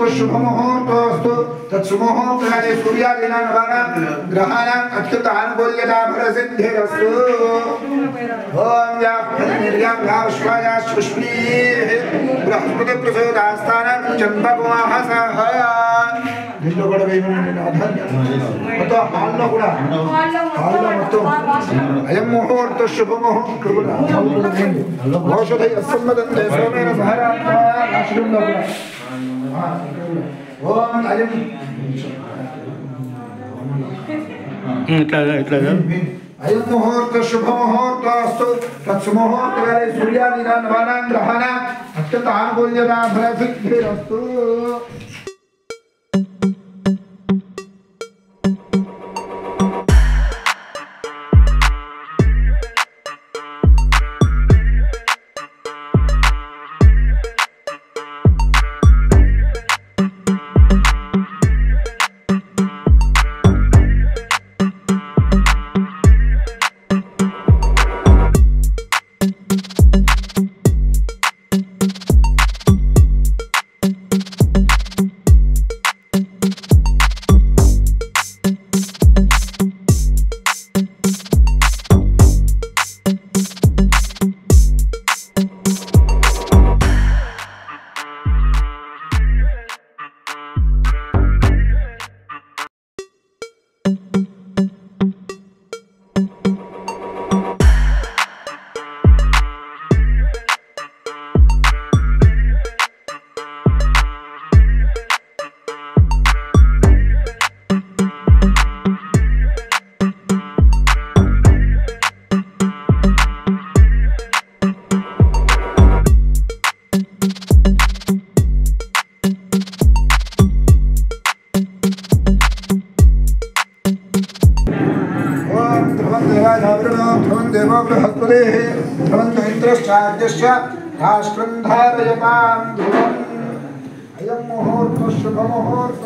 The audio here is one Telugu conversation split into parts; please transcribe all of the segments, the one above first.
శుభముహూర్తోస్తు తత్సుముహూర్తాన్ని సూర్యాదీనాం నవానాం గ్రహాణాం అత్యుత ఆనుకూల్యతా ఫలసిద్ధిరస్తు ఓం యా నిర్యాం యా విశ్వాయ సుష్మీః బృహస్పతి ప్రసోదాస్థానం చంద్రకుమాహసః దీంట్లో కూడా వేయమనండి ఆధార్యం మొత్తం హాల్లో కూడా హాల్లో మొత్తం అయం ముహూర్త శుభముహూర్తం కూడా ఔషధ అసమ్మదంతే సోమేన సహరాత్మ రాష్ట్రంలో కూడా ఆ, ఓం అయం ఇట్లా ఇట్లా అయం ముహూర్త శుభముహూర్తోస్తు తత్సుముహూర్తకాలే సూర్యాదీనాం నవానాం గ్రహాణాం అత్యంత ఆనుకూల్యతా ఫలసిద్ధిరస్తు ఓం ధ్రువం దేవాధావృణో ధ్రువం దేవో బృహస్పతిः ధ్రువం ఇంద్రశ్చాద్యశ్చ రాష్ట్రం ధారయతాం ధ్రువం అయం ముహూర్త శుభముహూర్త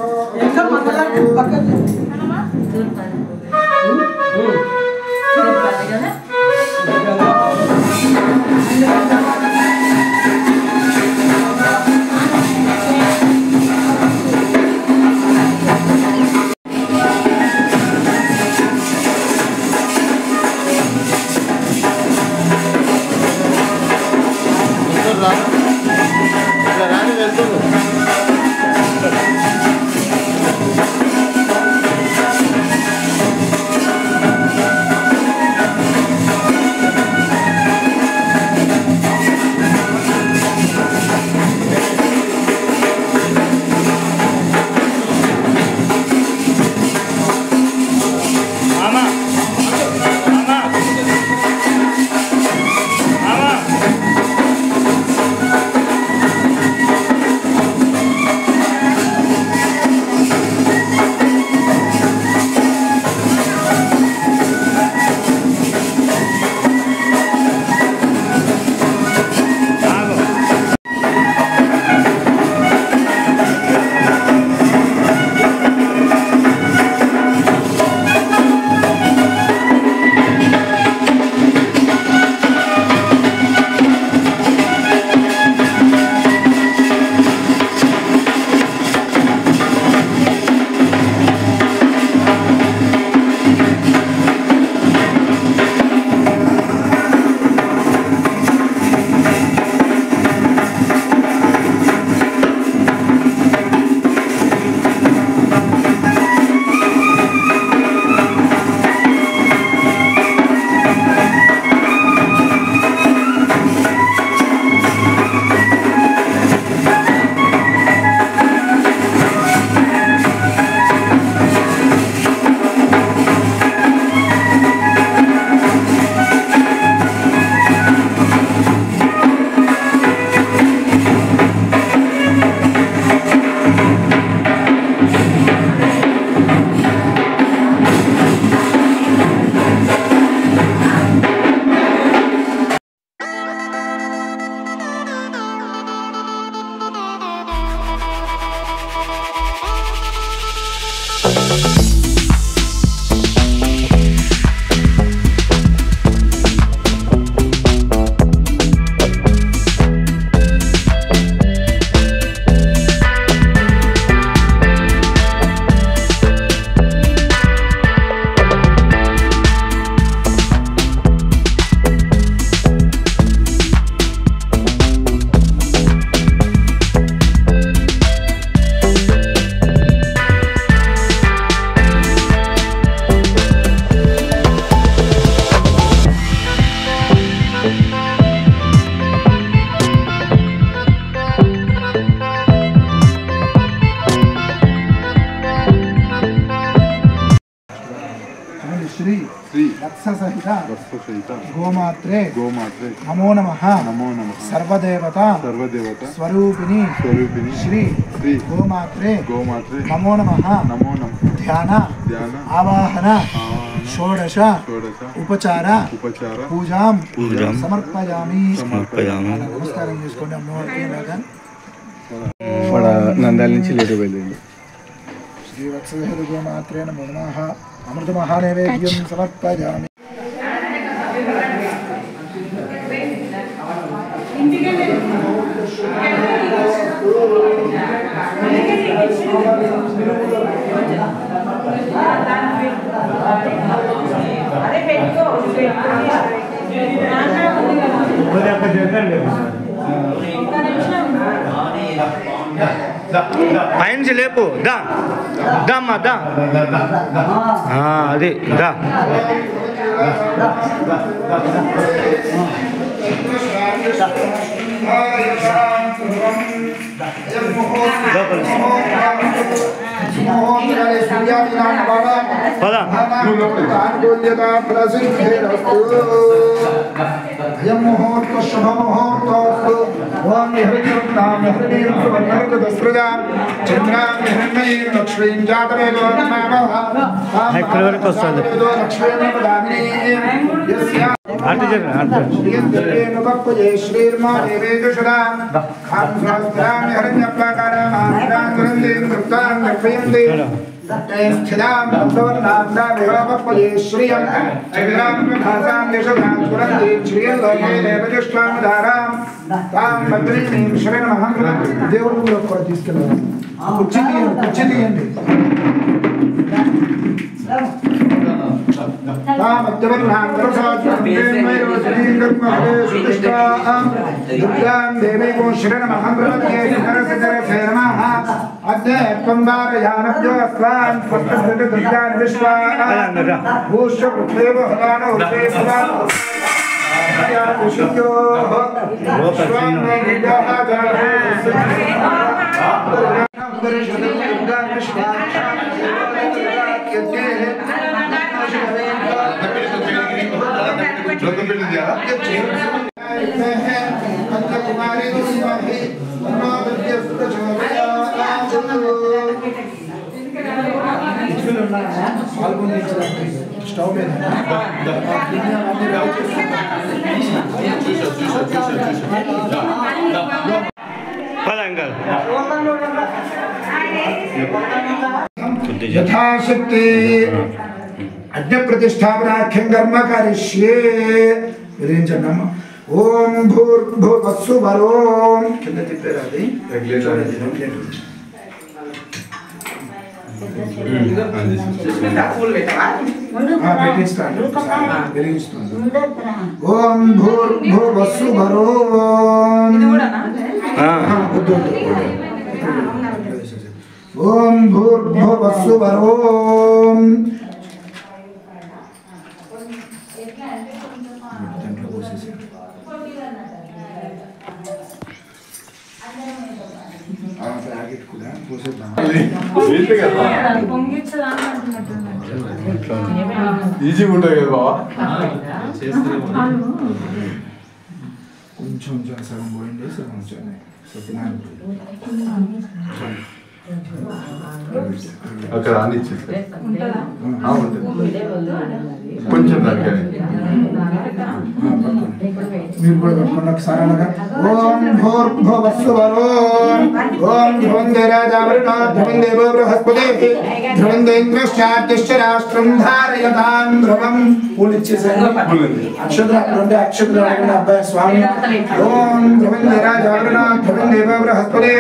ఇట్లా రాని వెళ్తుంది ఓం వత్ససహిత వత్ససహిత గోమాత్రే గోమాత్రే నమో నమ నమో నమ సర్వదేవత సర్వదేవత స్వరూపిణి స్వరూపిణి శ్రీ శ్రీ గోమాత్రే గోమాత్రే నమో నమ నమో నమ ధ్యాన ధ్యాన ఆవాహన ఆవాహన షోడశ షోడశ ఉపచార ఉపచార పూజాం పూజాం సమర్పయామి సమర్పయామి నమస్కారం చేసుకోండి అమ్మవారికి ఇలాగా మన నంద్యాల నుంచి లేటు వెళ్ళింది శ్రీవత్సహేతు గోమాత్రే నమో నమః అమృత మహానైవేద్యం సమర్పయామి పైనుంచి లేపు దా దా అమ్మా దా ఆ, అది దా పద అయం ముహూర్త శుభ ముహూర్తోస్తు ఓం హరికృతాం హరిణీర్వర్ణర్కదస్రజాం చంద్రాం హిరణ్మయీం లక్ష్మీం జాతవేదో నమామః ఎక్కడి వరకు వస్తుంది? లక్ష్మీం పదామినీం యస్యా అటు జరగ అటు దేవుడు కూడా తీసుకెళ్ళాలి కుర్చీ తీయండి కుర్చీ తీయండి దుర్గాం దేవీగో శరణమహంద్రమధ్యే శరసజరసే నమః అద్య త్వందారయానభ్యో అస్వాన్ స్వస్థ దుర్గాన్ విశ్వా భూష్య పృథ్వేవ హదానో హృదే సదానో స్టవ్ మీద పద ఇంకా కొద్దిగా యథాశక్తి అగ్ని ప్రతిష్టాపనాఖ్యం కర్మ కరిష్యే విధించండి అమ్మ ఓం భూర్భువస్సు వరోం కింద తిప్పారు అది చూడండి, రెగ్యులేటర్. ఆ, పెట్టిస్తాను వెలిగిస్తాను ఓం భూర్భువస్సు వరోం ఆ, వద్దు, వద్దు, వద్దు. ఓం భూర్భువస్సు వరోం దాంట్లో పోసేసి. ఆ ప్యాకెట్ కూడా పోసేద్దాం ఈజీగా ఉంటుంది కదా బావా కొంచెం కొంచెం సగం పోయింది సగం ఉంచండి సత్యనారాయణ అక్కడ ఆనిచ్చేసి ఆ, ఉంటుంది కొంచెం దానికని మీరు కూడా పెట్టుకోండి ఒకసారి అలాగా ఓం భూర్భువస్సు వరోం ఓం ధ్రువం దేరాజావరుణ ధ్రువం దేవో బృహస్పతి ధ్రువం దేంద్రశ్చాద్యశ్చ రాష్ట్రం ధారయతాం ధ్రువం పూలు ఇచ్చేసారు అక్షతులు అక్కడ ఉండే అక్షతులు అడగండి అబ్బాయి స్వామి ఓం ధ్రువం దేరాజావరుణ ధ్రువం దేవో బృహస్పతి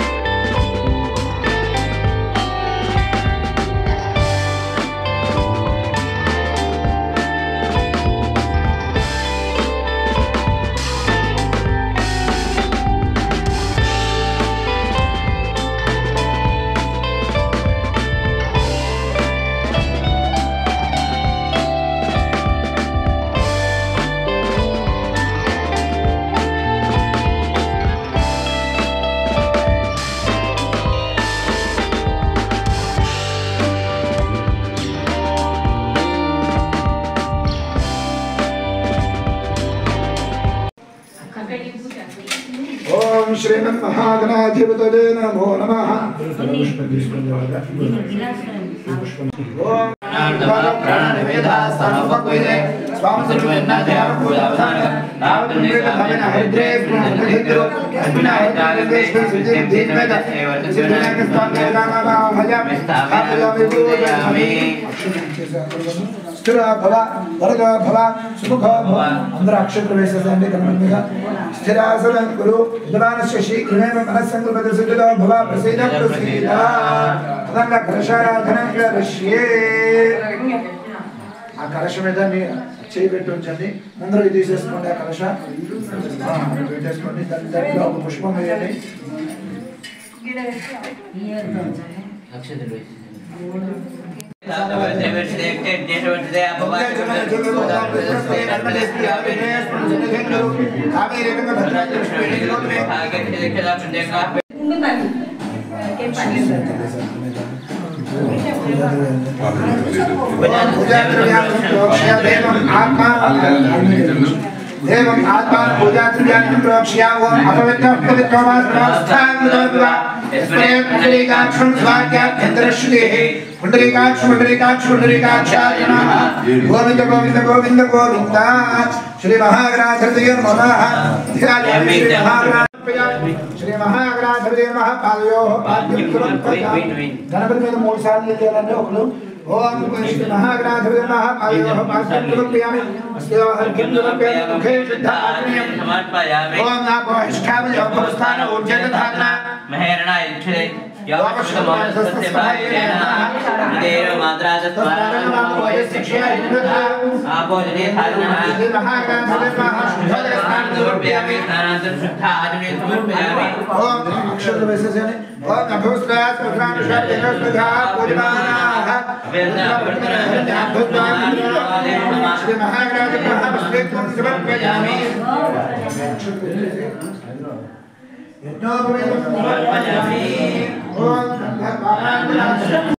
ఆ శ్రీమన్మహాగణాధిపతదే నమో నమః ఓం స్థిర భవ వరద భవ సుముఖ భవ అందరూ అక్షత్ర వేసేసండి కనుమ మీద స్థిరాసనం గురు యజమానస్య శీఘ్రమేవ మనస్సంకల్పత సిద్ధిలో భవ ప్రసీద ప్రసీద తదంగ కలశారాధన కరిష్యే ఆ కలశ మీద మీ చేయి పెట్టి ఉంచండి ముందర ఇది తీసేసుకోండి ఆ కలశ ఆ, పెట్టేసుకోండి దాని దాంట్లో ఒక పుష్పం వేయండి देवम् आत्मान पूजा द्रव्यान् प्रोक्ष्या ओम अपवित्रः पवित्रमास्त्रास्थान् पुण्डरीकाक्षं स्वाक्याभ्यन्तरश्रुतिः पुण्डरीकाक्ष पुण्डरीकाक्ष पुण्डरीकाक्षाय नमः गोविन्द गोविन्द गोविन्द गोविन्द श्री महागणाधिपतये नमः ध्यायामि श्री महागणाधिपतये श्री महागणाधिपतये नमः पादयोः पाद्यं समर्पयामि గణపతి మీద మూడు సార్లు చేయాలండి ఒకరు ఓం శ్రీ మహాగణాధిపతి నమః పాదయోః పాద్యం సమర్పయామి అస్యోః అర్ఘ్యం సమర్పయామి ముఖే శుద్ధ ఆగ్నేయం ఓం నాపో ఇష్టామి యోగస్థాన ఊర్జన ధారణ శ్రీ మహాగణాధిపతి నమః ఓం అక్షర వేసేసని ఓం నభోస్త్రాస్ పుత్రానుషాదేవస్మధా పూజమానాః శ్రీ మహాగణాధిపతి మహాపుష్పేత్రం సమర్పయామి యజ్ఞోపవేతం సమర్పయామి ఓం ధర్మాణాయ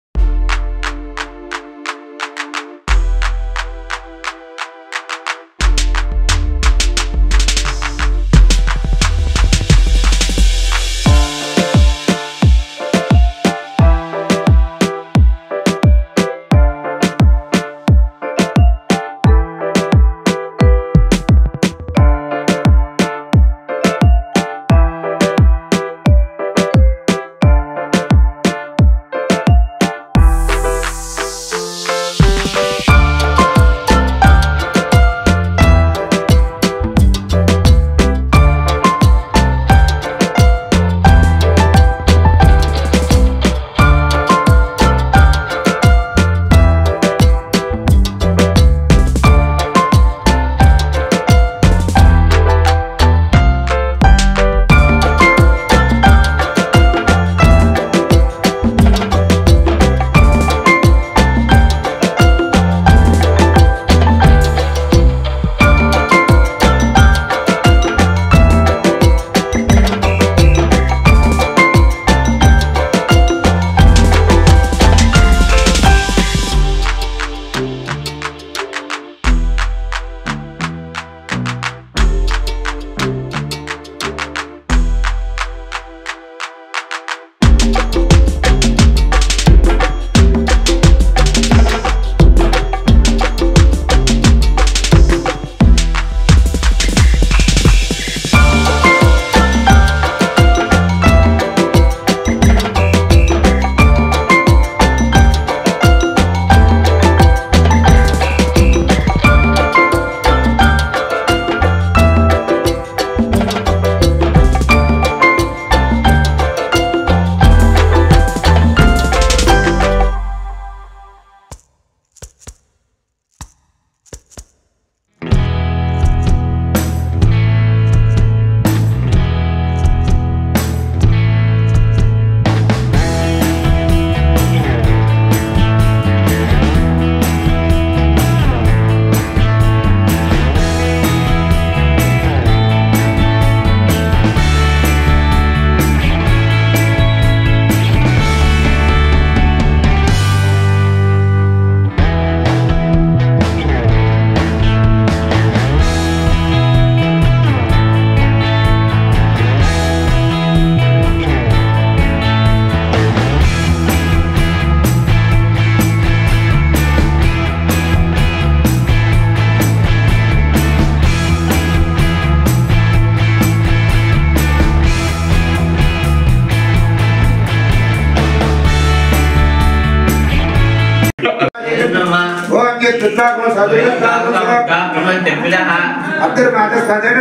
పిత్రాగో సదృష్టాగో అగ్రమాత సజన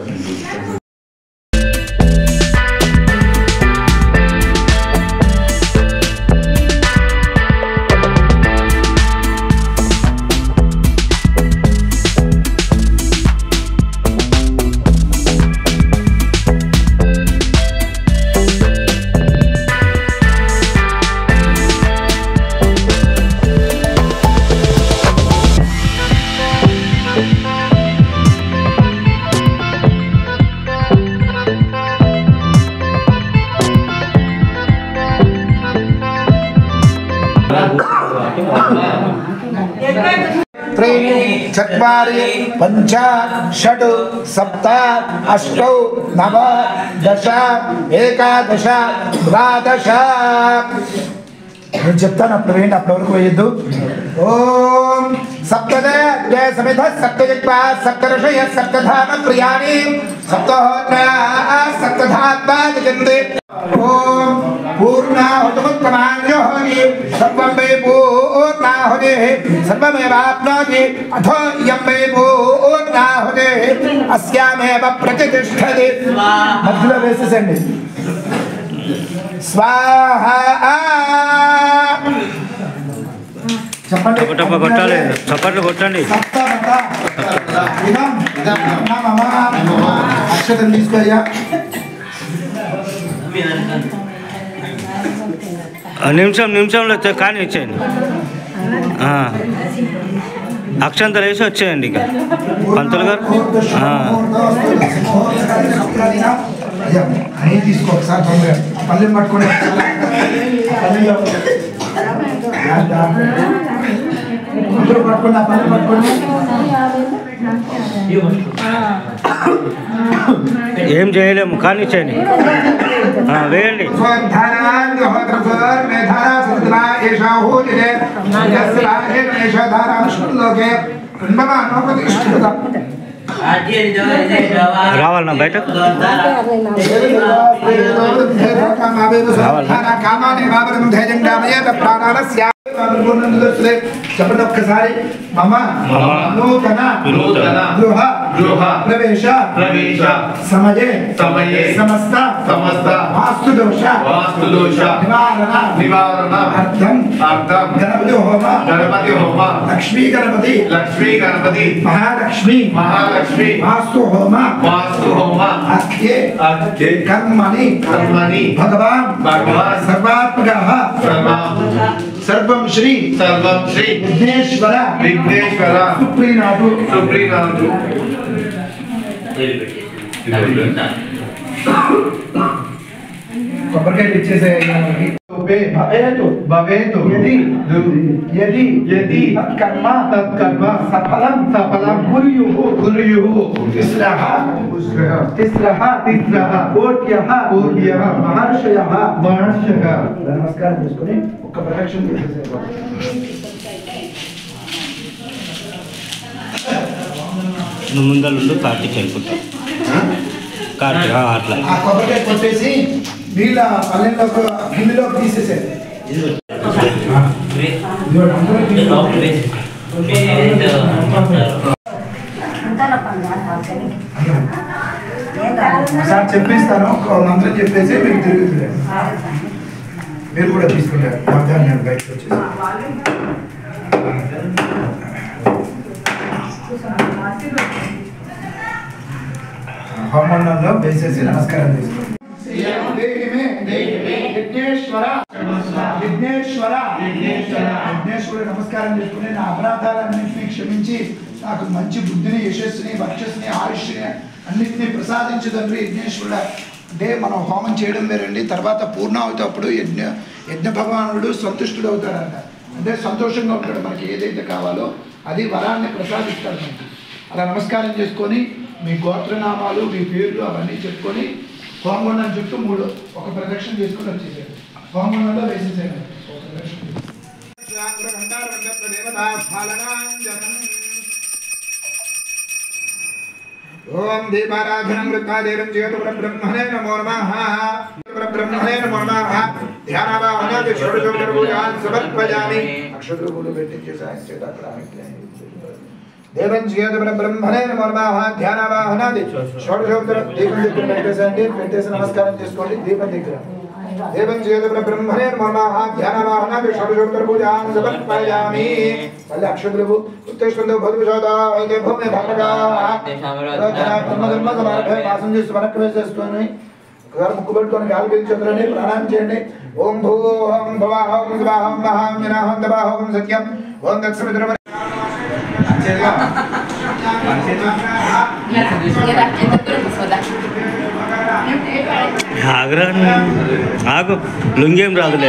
त्रीणि चत्वारि पञ्च षट् सप्त अष्टौ नव दश ఏకాదశ ద్వాదశ నేను చెప్తాను అప్పుడు వేయండి అప్పటి వరకు వేయద్దు ఓం సప్తదే జయ సమిధ సప్తజిత్వ సప్తఋషయ సప్తధామ ప్రియాణి సప్తహోత్ర సప్తధాత్మా జగందే ఓం పూర్ణాహుతముత్తమాంజోహి సర్వం వై పూర్ణాహుతే సర్వమేవాప్నోతి అథో ఇయం వై పూర్ణాహుతే అస్యామేవ ప్రతిష్టతి మధ్యలో వేసేసండి స్వాహ చెప్పండి టప టప కొట్టాలి చప్పట్లు కొట్టండి సప్తమత ఇదం నమః అక్షతం తీసుకోయ్యా ఆ నిమిషం నిమిషంలో తె- కానీ ఇచ్చేయండి ఆ. అక్షంతలు వేసి వచ్చేయండి ఇక పంతులు గారు ఆ. అయ్యా అన్నీ తీసుకో ఒకసారి తొందరగా పల్లెం పట్టుకుని పల్లెంలో అందరూ పట్టుకుని ఆ పల్లెం పట్టుకుని ఏం చేయలేము కానీ ఇచ్చేయండి ఆ, వేయండి రావాలన్నా బయట చెప్పండి ఒక్కసారి మమ మమ నూతన నూతన గృహ గృహ ప్రవేశ ప్రవేశ సమయే సమయే సమస్త సమస్త వాస్తు దోష వాస్తు దోష నివారణ నివారణ అర్థం అర్థం గణపతి హోమ గణపతి హోమ లక్ష్మీ గణపతి లక్ష్మీ గణపతి మహాలక్ష్మి మహాలక్ష్మి వాస్తు హోమ వాస్తు హోమ అఖ్యే అద్య కర్మణి కర్మణి భగవాన్ భగవాన్ సర్వాత్మక సర్వ సర్వం శ్రీ సర్వం శ్రీ విఘ్నేశ్వర విఘ్నేశ్వర సుప్రీనాథు సుప్రీనాథు కొబ్బరికాయ ఇచ్చేసే భవేతు భవేతు యది యది యది తత్కర్మ తత్కర్మ సఫలం సఫలం కుర్యుః కుర్యుః తిస్రః తిస్రః తిస్రః తిస్రః కోట్యః కోట్యః మహర్షయః మహర్షః నమస్కారం చేసుకొని ఒక్క ప్రదక్షిణ చేసేసేపు నువ్వు ముందలుండు కార్తీక్ వెళ్ళిపోతా కార్తీక్ ఆ, అట్లా ఆ కొబ్బరికాయ కొట్టేసి నీళ్ళ పల్లెంలోకి గిన్నెలోకి తీసేసేది ఒకసారి చెప్పిస్తాను ఒక మంత్రం చెప్పేసి మీరు తిరుగుతున్నారు మీరు కూడా తీసుకుంటారు మధ్యాహ్నం నేను బయటకు వచ్చేసి హోమండంలో వేసేసి నమస్కారం చేసుకోండి విఘ్నేశ్వర విఘ్నేశ్వర విఘ్నేశ్వర నమస్కారం చేసుకుని నా అపరాధాలన్నింటినీ క్షమించి నాకు మంచి బుద్ధిని యశస్సుని వర్చస్సుని ఆయుష్ని అన్నింటినీ ప్రసాదించు తండ్రి విఘ్నేశ్వరుడ అంటే మనం హోమం చేయడం వేరండి తర్వాత పూర్ణావతి అప్పుడు యజ్ఞ యజ్ఞ భగవానుడు సంతుష్టుడు అవుతాడంట అంటే సంతోషంగా ఉంటాడు మనకి ఏదైతే కావాలో అది వరాన్ని ప్రసాదిస్తాడు మనకి అలా నమస్కారం చేసుకొని మీ గోత్రనామాలు మీ పేర్లు అవన్నీ చెప్పుకొని హోమగుండం చుట్టూ మూడు ఒక ప్రదక్షిణ చేసుకొని వచ్చేసేయండి హోమగుండంలో వేసేసేయండి ఒక ప్రదక్షిణ ఓం దీపారాధనం వృత్తాదేవం చేతు బ్రహ్మణే నమో నమః బ్రహ్మణే నమో నమః ధ్యానావాహనాది షోడశోపచారాన్ సమర్పయామి అక్షతులు పూలు పెట్టించేసి ఆయన చేత అక్కడ ఆమెకి దేవం చేయదు బ్రహ్మణే నమోర్మాహ ధ్యానవాహనాది షోడశోత్తర దీపం దగ్గర పెట్టేసండి పెట్టేసి నమస్కారం చేసుకోండి దీపం దగ్గర దేవం చేయదు బ్రహ్మణే నమోర్మాహ ధ్యానవాహనాది షోడశోత్తర పూజాం సమర్పయామి మళ్ళీ అక్షతులు ఉత్తేష్కంతో భద్రశోద అయితే భూమి భాగగా బ్రహ్మ సమారభే వాసం చేసి వెనక్కి వేసేసుకొని ఒకసారి ముక్కు పెట్టుకొని గాలి పీల్చొద్దని ప్రాణాయం చేయండి ఓం భూ ఓం భవాహం శివాహం మహాం వినాహం దవాహం సత్యం ఓం దక్షిణ ఆగ్రా ఆగు లుంగేం రాదులే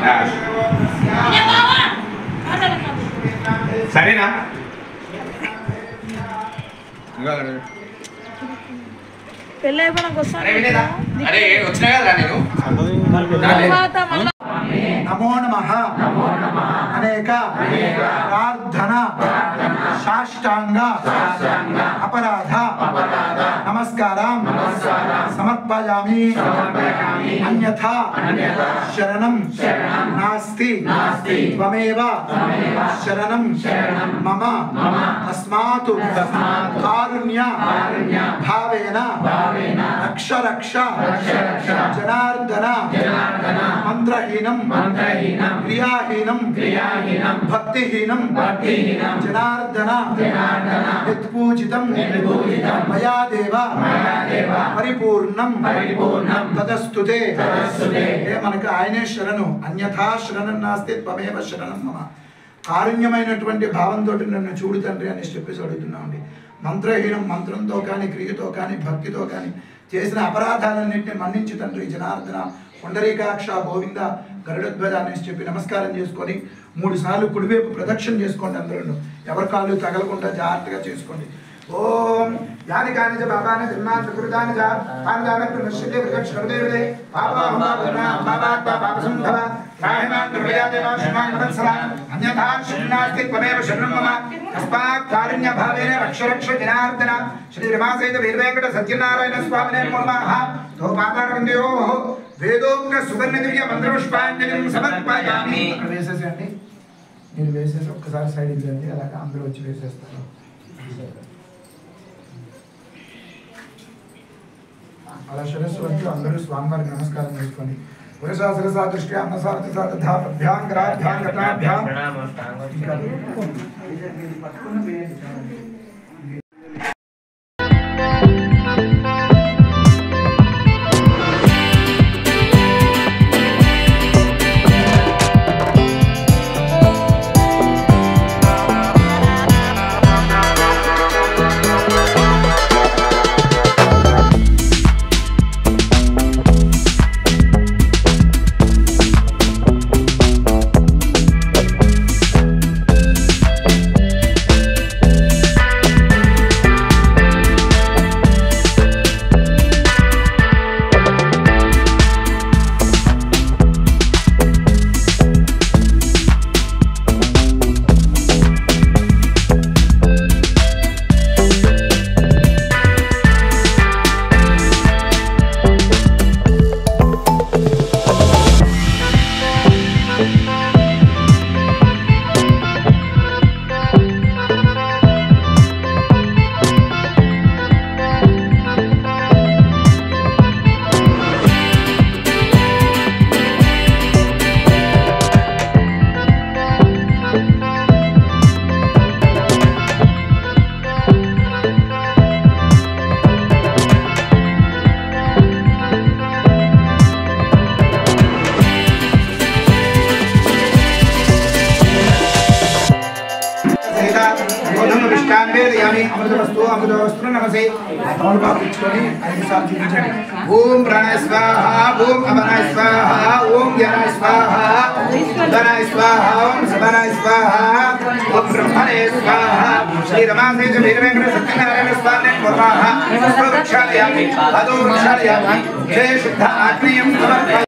సరేనా పెళ్ళి అయిపోయినాక వస్తాను అరే వినేదా అరే వచ్చినా కదా నేను తర్వాత మళ్ళీ నమో నమ అనేక ప్రార్థన సాష్టాంగ అపరాధ నమస్కారం సమర్పయామి అన్యథా శరణం నాస్తి త్వమేవ శరణం మమ తస్మాత్ కారుణ్య భావేన రక్ష రక్ష జనార్దన మంత్రహీనం క్రియాహీనం భక్తిహీనం జనార్దన యత్పూజితం మయా దేవ పరిపూర్ణం తదస్తుతే ఏ మనకు ఆయనే శరణు అన్యథా శరణం నాస్తి త్వమేవ శరణం మమ కారుణ్యమైనటువంటి భావంతో నన్ను చూడు తండ్రి అని చెప్పేసి అడుగుతున్నామండి మంత్రహీనం మంత్రంతో కానీ క్రియతో కానీ భక్తితో కానీ చేసిన అపరాధాలన్నింటినీ మన్నించి తండ్రి జనార్దన పుండరీకాక్ష గోవింద గరుడధ్వజ అనేసి చెప్పి నమస్కారం చేసుకొని మూడు సార్లు కుడివైపు ప్రదక్షిణ చేసుకోండి అందరూ ఎవరి కాళ్ళు తగలకుండా జాగ్రత్తగా చేసుకోండి ఓం యాని కాని చ పాపాని జన్మాన్ ప్రకృతాని చ పాండాన ప్రనశ్యతే ప్రదక్షిణదేవదే పాపాహం పాపనా పాపాత్ పాప సంభవ రాహిమాన్ కృపయాదే వాష్మాన్ వత్సల అన్యథా శరణాస్తి త్వమేవ శరణం మమ తస్మాత్ కారుణ్య భావేన రక్ష రక్ష జనార్దన శ్రీ రమాసైత వీరవేంకట సత్యనారాయణ స్వామినే నమః తో పాదారవిందయో వేదోక్త సువర్ణ దివ్య మంత్రపుష్పాంజలిం సమర్పయామి వేసేసండి మీరు వేసేసి ఒక్కసారి సైడ్ ఇద్దండి అలాగా అందరూ వచ్చి వేసేస్తారు అలా శిరస్సు వచ్చి అందరూ స్వామివారికి నమస్కారం చేసుకోండి పురుషా శిరసా దృష్టి అన్నసారథి సాధా పభ్యాం గ్రాభ్యాం ఘటాభ్యాం ఇంకా పట్టుకుని వేయండి. వేదయామి అమృతవస్తు అమృతవస్తు నమసే తమలు పాపించుకొని ఐదు సార్లు చూపించండి ఓం ప్రాణాయ స్వాహ ఓం అమరాయ స్వాహ ఓం జ్ఞానాయ స్వాహ ధనాయ స్వాహ ఓం సదానాయ స్వాహ ఓం బ్రహ్మణే స్వాహ శ్రీ రమాసే చ వీరవేంకట సత్యనారాయణ స్వామి కుర్వాహ పుష్పవృక్షాలయామి అదో వృక్షాలయామి జయ శుద్ధ ఆగ్నేయం సమర్పయామి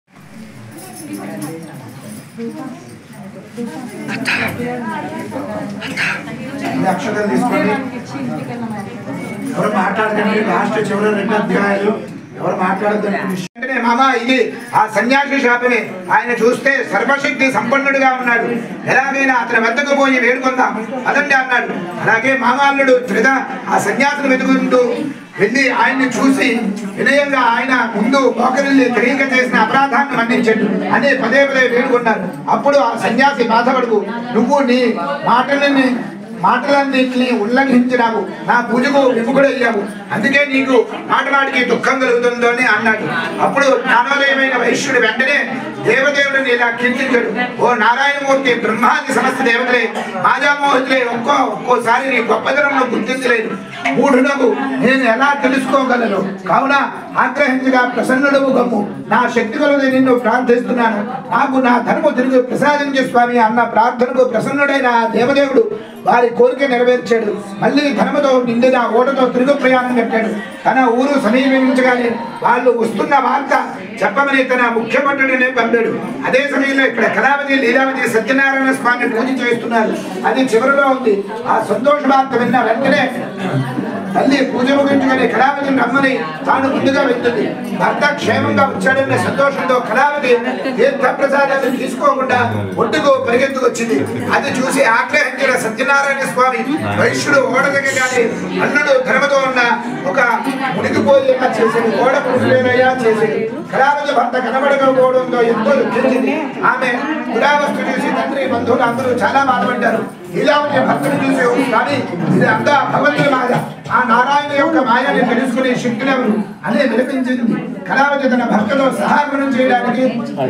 ఈ అక్షతలు తీసుకోండి ఎవరు మాట్లాడకండి లాస్ట్ చివరి రెండు అధ్యాయాలు ఎవరు మాట్లాడద్దండి వెంటనే మామ ఇది ఆ సన్యాసి శాపమే ఆయన చూస్తే సర్వశక్తి సంపన్నుడిగా ఉన్నాడు ఎలాగైనా అతని వద్దకు పోయి వేడుకుందాం అదండి అన్నాడు అలాగే మామాల్లుడు త్రిద ఆ సన్యాసిని వెతుకుంటూ వెళ్ళి ఆయన్ని చూసి వినయంగా ఆయన ముందు మోకరిల్లి తెలియక చేసిన అపరాధాన్ని మన్నించండు అని పదే పదే వేడుకున్నారు అప్పుడు ఆ సన్యాసి బాధపడుకు నువ్వు నీ మాటలని మాటలన్నింటినీ ఉల్లంఘించినావు నా పూజకు విముఖుడయ్యావు అందుకే నీకు మాటమాటికి దుఃఖం కలుగుతుందో అని అన్నాడు అప్పుడు జ్ఞానోదయమైన వైశ్యుడు వెంటనే దేవదేవుడిని ఇలా కీర్తించాడు ఓ నారాయణమూర్తి బ్రహ్మాది సమస్త దేవతలే మాజామోహితులే ఒక్కో ఒక్కోసారి నీ గొప్పతనంలో గుర్తించలేదు మూఢునకు నేను ఎలా తెలుసుకోగలను కావున ఆగ్రహించగా ప్రసన్నుడవు గమ్ము నా శక్తి కొలది నిన్ను ప్రార్థిస్తున్నాను నాకు నా ధర్మము తిరిగి ప్రసాదించే స్వామి అన్న ప్రార్థనకు ప్రసన్నుడైన ఆ దేవదేవుడు వారి కోరిక నెరవేర్చాడు మళ్ళీ ధనముతో నిండిన ఓటతో తిరుగు ప్రయాణం కట్టాడు తన ఊరు సమీపించగానే వాళ్ళు వస్తున్న వార్త చెప్పమని తన ముఖ్యమంత్రుడిని పంపాడు అదే సమయంలో ఇక్కడ కళావతి లీలావతి సత్యనారాయణ స్వామి పూజ చేస్తున్నారు అది చివరిలో ఉంది ఆ సంతోష వార్త విన్న వెంటనే తల్లి పూజ ముగించుకొని కళావతిని రమ్మని తాను ముందుగా వెళ్తుంది భర్త క్షేమంగా వచ్చాడన్న సంతోషంతో కళావతి తీర్థ ప్రసాదాలు తీసుకోకుండా ఒడ్డుకు పరిగెత్తుకొచ్చింది అది చూసి ఆగ్రహించిన సత్యనారాయణ స్వామి వైశ్యుడు ఓడదగగానే అల్లుడు ధర్మతో ఉన్న ఒక మునిగిపోయేలా చేసింది ఓడ పురుషులేనయ్యా చేసింది కళావతి భర్త కనబడకపోవడంతో ఎంతో దుఃఖించింది ఆమె పురావస్తు చూసి తండ్రి బంధువులు అందరూ చాలా బాధపడ్డారు లీలావతి భర్తను చూసి "ఓ స్వామి ఇది అంతా భగవంతుడి మాయ ఆ నారాయణ యొక్క మాయని తెలుసుకునే శక్తులెవరు అనే వినిపించింది కళావతి తన భర్తతో సహాగమనం చేయడానికి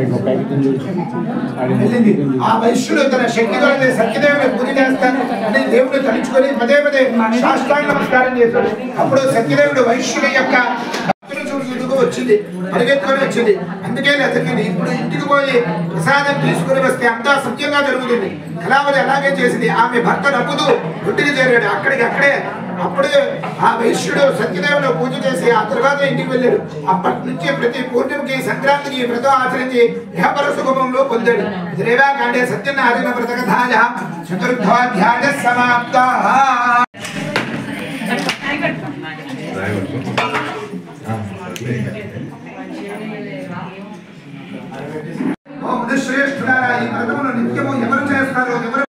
వెళ్ళింది ఆ వైశ్యుడు తన శక్తి కొలది సత్యదేవుని పూజ చేస్తాను అని దేవుడు తలుచుకొని పదే పదే సాష్టాంగ నమస్కారం చేశాడు అప్పుడు సత్యదేవుడు వైశ్యుడి యొక్క భక్తులు చూసుకుంటూ వచ్చింది పరిగెత్తుకొని వచ్చింది అందుకే అతనికి ఇప్పుడు ఇంటికి పోయి ప్రసాదం తీసుకుని వస్తే అంతా సత్యంగా జరుగుతుంది కళావతి అలాగే చేసింది ఆమె భర్త నవ్వుతూ ఇంటికి చేరాడు అక్కడికి అక్కడే అప్పుడే ఆ వైశ్యుడు సత్యదేవుడు పూజ చేసి ఆ తర్వాత ఇంటికి వెళ్ళాడు అప్పటి నుంచి ప్రతి పూర్ణిమకి సంక్రాంతికి ఈ వ్రతం ఆచరించి ఇహపర సుగమంలో పొందాడు రేవా కాండే సత్యనారాయణ వ్రత కథాయ చతుర్థాధ్యాయ సమాప్త ఓ మునిశ్రేష్ఠులారా ఈ వ్రతమును నిత్యము ఎవరు చేస్తారో ఎవరు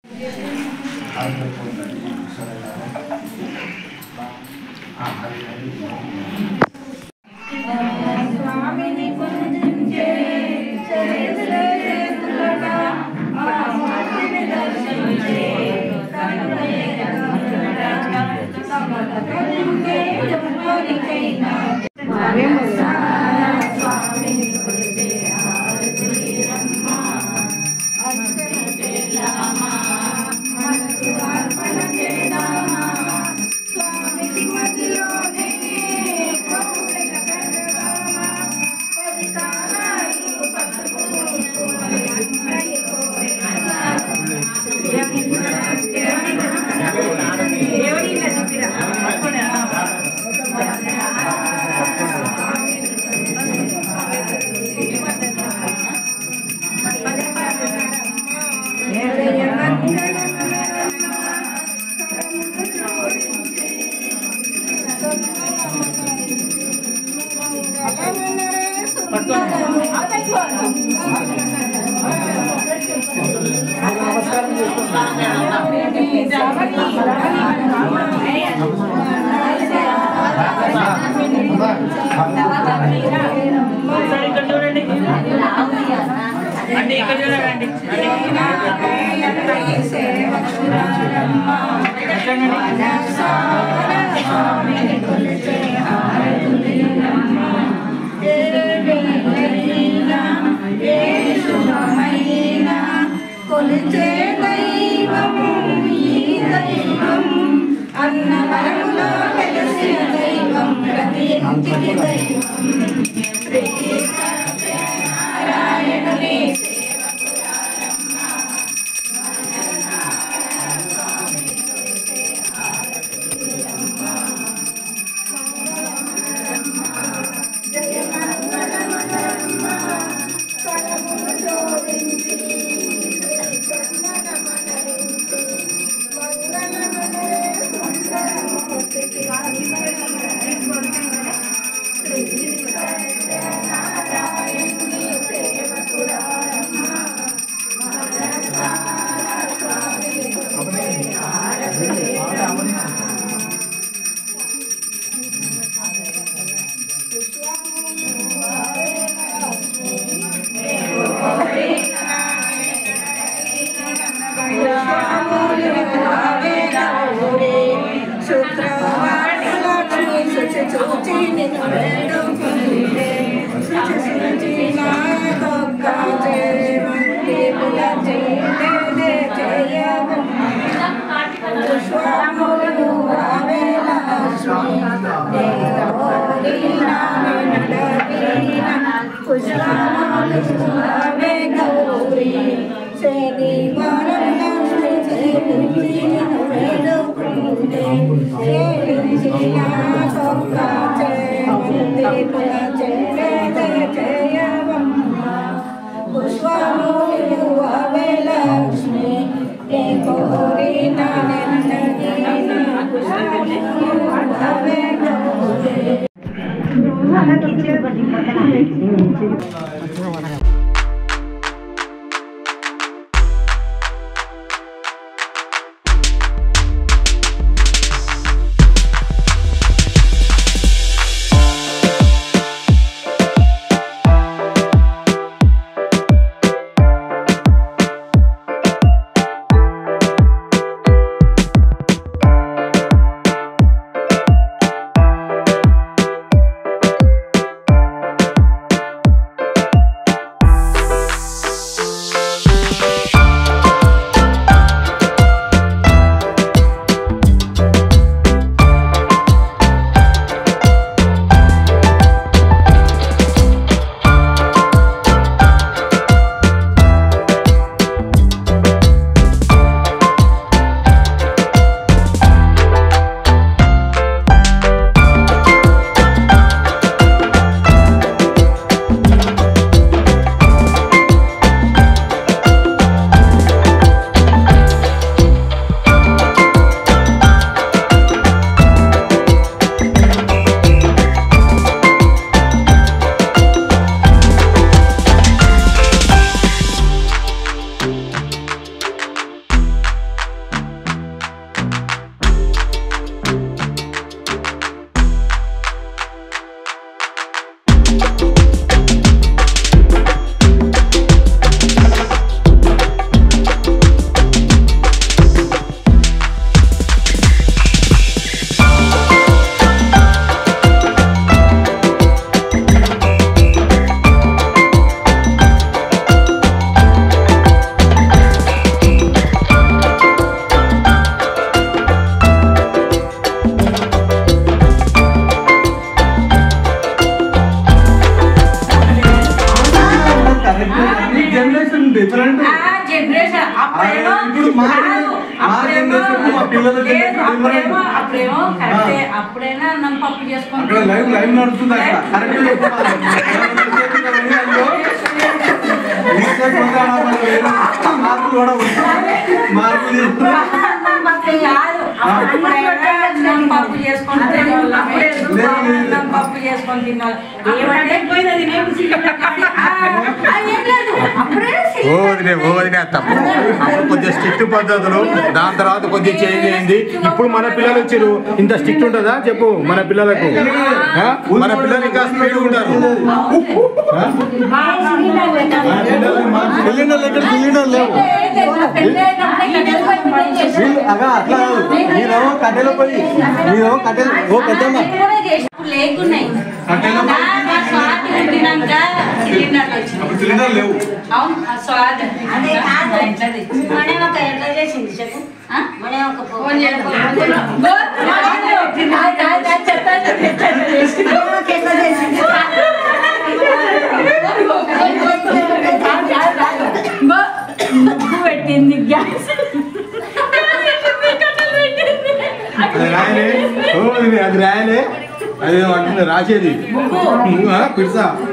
స్వామిని పూజించే చేతులే చేతులట ఆ మూర్తిని దర్శించే కనులే కనులట సమర్పించే ఎవరికైనా స్వామిని కొలిచే హారతిరమ్మ అర్చనమా మనసు అర్పణ చేద్దామా స్వామికి మధ్యలోనే కోరిక పెడదామా పది కాలాలు పసుపు అన్నయ్య ఇక్కడ చూడండి అంటే ఇక్కడ చూడండి కొలిచే దైవము ఈ దైవం అన్న వరములో వెలసిన దైవం ప్రతి ఇంటికి దైవం శ్రీ సత్యనారాయణుని మంగళ వేడుకుంటే సృష్టించిన ఒక్క చేమంతి పుల చేయదే చేయవమ్మ పుష్పములు ఆవేల లక్ష్మి దేవోరీన వెనలవీన పుష్పములు ఆవే గౌరీ సేది వరలక్ష్మి సేవించి వేడుకుంటే సేవించిన సొక్క చేమంతి పుల చేయదే చేయవమ్మ పుష్పములు ఆవే లక్ష్మి కోరిన పుష్పములు ఆవే గౌరీ జనరేషన్ డిఫరెంట్ ఆ జనరేషన్ అప్పుడేమో ఇప్పుడు మా కాదు, మా అప్పుడేమో జనరేషన్, మా పిల్లల లేదు, జనరేషన్ అప్పుడేమో different. అప్పుడేమో కరెక్టే అప్పుడైనా అన్నం పప్పు చేసుకొని అక్కడ లైవ్ లైవ్ నడుస్తుంది అక్కడ కరెక్ట్ చెప్పాలి మిస్టేక్ ఉంటే అలా వేరే మార్పులు కూడా ఉంటాయి మార్పులు చేస్తున్నా అన్నం పప్పు కాదు అప్పుడైనా అన్నం పప్పు చేసుకొని తినేవాళ్ళమే. అన్నం పప్పు చేసుకొని తినాలి ఏమంటే పోయినది నేను ఏం లేదు అప్పుడే ఓ వదిలే ఓ వదిలే తప్పు అప్పుడు కొద్దిగా స్ట్రిక్ట్ పద్ధతులు దాని తర్వాత కొద్దిగా చేంజ్ అయింది ఇప్పుడు మన పిల్లలు వచ్చారు ఇంత స్ట్రిక్ట్ ఉంటుందా చెప్పు మన పిల్లలకు ఆ? మన పిల్లలు ఇంకా స్పీడ్ ఉంటారు ఆ? సిలిండర్ ఎక్కడ సిలిండర్ లేవు వీళ్ళు అగా అట్లా కాదు మీరేమో కట్టెల పోయి మీరేమో కట్టెలు ఓ పెద్దమ్మ లేకున్నాయి కట్టెల నా నా స్వాతి ఉండినాక సిలిండర్లు వచ్చినాయి అప్పుడు సిలిండర్ లేవు అవును ఆ స్వాతి అదే కాదు. ఎట్లది మనే ఒక ఎట్లా చేసింది చెప్పు ఆ? మనే ఒక పో- ఫోన్ చేయకు. మనే ఒక ఎట్లా చేసింది ముగ్గు పెట్టింది గ్యాస్ అది రాయలే ఓ వదిలే అది రాయలే అది అంటుంది రాసేది ఆ, పిర్సా